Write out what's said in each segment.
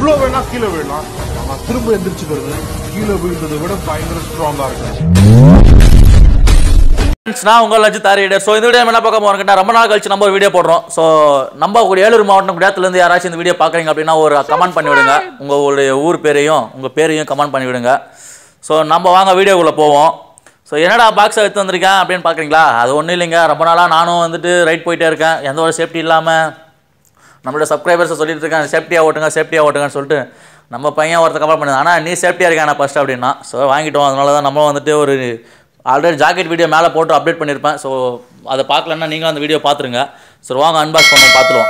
எவ்வளவு வேணா கீழே விழலாம் ஆனா திரும்ப எந்திரிச்சுக்கிறது கீழே விழுந்ததை விட பயங்கர ஸ்ட்ராங்கா இருக்கும் ஃப்ரெண்ட்ஸ் நான் உங்கள் லஞ்சு தாரியடர் ஸோ இந்த வீடியோ என்ன பார்க்க போகிறோம் ரொம்ப நாள் கழிச்சு நம்ம ஒரு வீடியோ போடுறோம் ஸோ நம்ம ஒரு ஏலூர் மாவட்டம் குடியாத்துலேருந்து யாராச்சும் இந்த வீடியோ பார்க்குறீங்க அப்படின்னா ஒரு கமெண்ட் பண்ணி விடுங்க உங்களுடைய ஊர் பேரையும் உங்கள் பேரையும் கமெண்ட் பண்ணி விடுங்க ஸோ நம்ம வாங்க வீடியோக்குள்ளே போவோம் ஸோ என்னடா பாக்ஸை எடுத்து வந்திருக்கேன் அப்படின்னு பார்க்குறீங்களா அது ஒன்றும் இல்லைங்க ரொம்ப நாளாக நானும் வந்துட்டு ரைட் போயிட்டே இருக்கேன் எந்த ஒரு சேஃப்டி இல்லாமல் நம்மளோட சப்ஸ்கிரைபர்ஸை சொல்லிட்டு இருக்காங்க சேஃப்டியாக ஓட்டுங்க சேஃப்டியாக ஓட்டுங்கன்னு சொல்லிட்டு நம்ம பையன் ஒருத்தர் கமெண்ட் பண்ணுது ஆனால் நீ சேஃப்டியாக இருக்கான ஃபஸ்ட் அப்படின்னா ஸோ வாங்கிட்டோம் அதனால தான் நம்ம வந்துட்டு ஒரு ஆல்ரெடி ஜாக்கெட் வீடியோ மேலே போட்டு அப்டேட் பண்ணியிருப்பேன் ஸோ அதை பார்க்கலன்னா நீங்களும் அந்த வீடியோ பார்த்துருங்க சரி வாங்க அன்பாக்ஸ் பண்ண பார்த்துருவோம்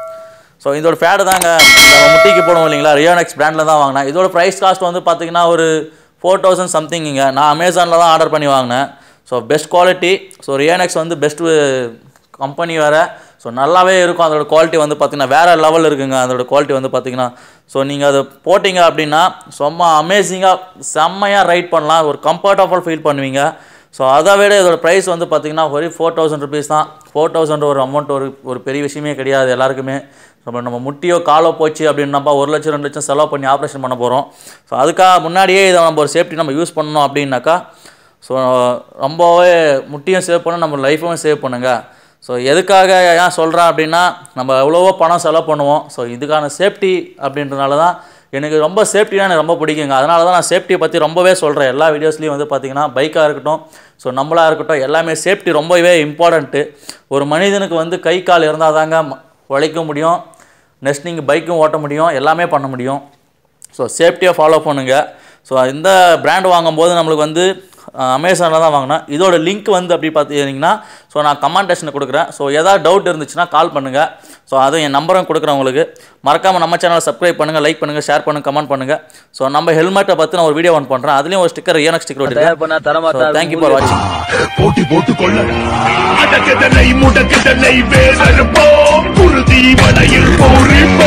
ஸோ இதோட ஃபேடு தாங்க நம்ம முட்டிக்கு போடுவோம் இல்லைங்களா ரியோனெக்ஸ் பிராண்டில் தான் வாங்கினேன் இதோட ப்ரைஸ் காஸ்ட் வந்து பார்த்தீங்கன்னா ஒரு ஃபோர் தௌசண்ட் சம்திங்குங்க நான் அமேசானில் தான் ஆர்டர் பண்ணி வாங்கினேன் so best quality so Rionex வந்து பெஸ்ட்டு கம்பெனி வேறு ஸோ நல்லாவே இருக்கும் அதோட குவாலிட்டி வந்து பார்த்தீங்கன்னா வேறு லெவல் இருக்குங்க அதோட குவாலிட்டி வந்து பார்த்தீங்கன்னா ஸோ நீங்கள் அதை போட்டிங்க அப்படின்னா செம்ம அமேசிங்காக செம்மையாக ரைட் பண்ணலாம் ஒரு கம்ஃபர்டபுள் ஃபீல் பண்ணுவீங்க ஸோ அதை விட இதோட ப்ரைஸ் வந்து பார்த்தீங்கன்னா ஒரு ஃபோர் தௌசண்ட் ருபீஸ் தான் ஃபோர் தௌசண்ட் ஒரு அமௌண்ட் ஒரு ஒரு பெரிய விஷயமே கிடையாது எல்லாருக்குமே நம்ம நம்ம முட்டியோ காலோ போச்சு அப்படின்னப்பா ஒரு லட்சம் ரெண்டு லட்சம் செலவு பண்ணி ஆப்ரேஷன் பண்ண போகிறோம் ஸோ அதுக்காக முன்னாடியே இதை நம்ம ஒரு சேஃப்டி நம்ம யூஸ் பண்ணணும் அப்படின்னாக்கா ஸோ ரொம்பவே முட்டியும் சேவ் பண்ண நம்ம லைஃபும் சேவ் பண்ணுங்க ஸோ எதுக்காக ஏன் சொல்கிறேன் அப்படின்னா நம்ம எவ்வளவோ பணம் செலவு பண்ணுவோம் ஸோ இதுக்கான சேஃப்டி அப்படின்றனால தான் எனக்கு ரொம்ப சேஃப்டினா எனக்கு ரொம்ப பிடிக்குங்க அதனால தான் நான் சேஃப்டியை பற்றி ரொம்பவே சொல்கிறேன் எல்லா வீடியோஸ்லையும் வந்து பார்த்தீங்கன்னா பைக்காக இருக்கட்டும் ஸோ நம்மளாக இருக்கட்டும் எல்லாமே சேஃப்டி ரொம்பவே இம்பார்ட்டண்ட்டு ஒரு மனிதனுக்கு வந்து கை கால் இருந்தால் தாங்க ம- உழைக்க முடியும் நெக்ஸ்ட் நீங்கள் பைக்கும் ஓட்ட முடியும் எல்லாமே பண்ண முடியும் ஸோ சேஃப்டியாக ஃபாலோ பண்ணுங்கள் ஸோ இந்த பிராண்ட் வாங்கும்போது நம்மளுக்கு வந்து அமேசானில் தான் வாங்கினேன் இதோட லிங்க் வந்து அப்படி பார்த்தீங்கன்னா ஸோ நான் கமெண்டேஷனில் கொடுக்குறேன் ஸோ ஏதாவது டவுட் இருந்துச்சுன்னா கால் பண்ணுங்கள் ஸோ அதுவும் என் நம்பரும் கொடுக்குறேன் உங்களுக்கு மறக்காமல் நம்ம சேனலை சப்ஸ்கிரைப் பண்ணுங்கள் லைக் பண்ணுங்கள் ஷேர் பண்ணுங்கள் கமெண்ட் பண்ணுங்கள் ஸோ நம்ம ஹெல்மெட்டை பற்றி நான் ஒரு வீடியோ ஒன் பண்ணுறேன் அதுலேயும் ஒரு ஸ்டிக்கர் ரியனக் ஸ்டிக்கர் தயார் பண்ணா தரமாட்டா ஒட்டி தேங்க்யூ ஃபார் வாட்சிங் போட்டி போட்டு கொள்ளடா அடக்குதலை முடக்குதலை வேறறுப்போம் குருதி வலையில் போரி